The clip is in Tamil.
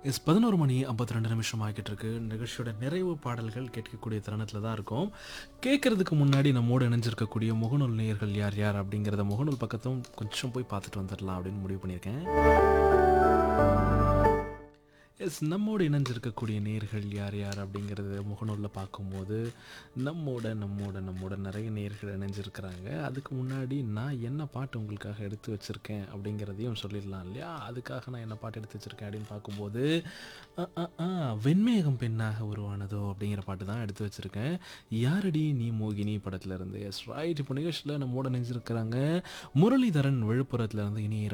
எஸ் பதினோரு மணி ஐம்பத்தி ரெண்டு நிமிஷம் ஆகிட்டு இருக்கு நிகழ்ச்சியோட நிறைவு பாடல்கள் கேட்கக்கூடிய தருணத்தில் தான் இருக்கும் கேட்கறதுக்கு முன்னாடி நம்மோடு இணைஞ்சிருக்கக்கூடிய முகநூல் நேயர்கள் யார் யார் அப்படிங்கிறத முகநூல் பக்கத்தும் கொஞ்சம் போய் பார்த்துட்டு வந்துடலாம் அப்படின்னு முடிவு பண்ணியிருக்கேன் எஸ் நம்மோடு இணைஞ்சிருக்கக்கூடிய நேர்கள் யார் யார் அப்படிங்கிறது முகநூலில் பார்க்கும்போது நம்மோட நம்மோட நம்மோட நிறைய நேர்கள் இணைஞ்சிருக்கிறாங்க அதுக்கு முன்னாடி நான் என்ன பாட்டு உங்களுக்காக எடுத்து வச்சுருக்கேன் அப்படிங்கிறதையும் சொல்லிடலாம் இல்லையா அதுக்காக நான் என்ன பாட்டு எடுத்து வச்சுருக்கேன் அப்படின்னு பார்க்கும்போது அ, அ, அ, வெண்மேகம் பெண்ணாக உருவானதோ அப்படிங்கிற பாட்டு தான் எடுத்து வச்சுருக்கேன் யாரடி நீ மோகினி படத்துல இருந்து எஸ் ரைட் இப்போ நிகழ்ச்சியில் நம்மோட இணைஞ்சிருக்கிறாங்க முரளிதரன் விழுப்புரத்துல இருந்து இனி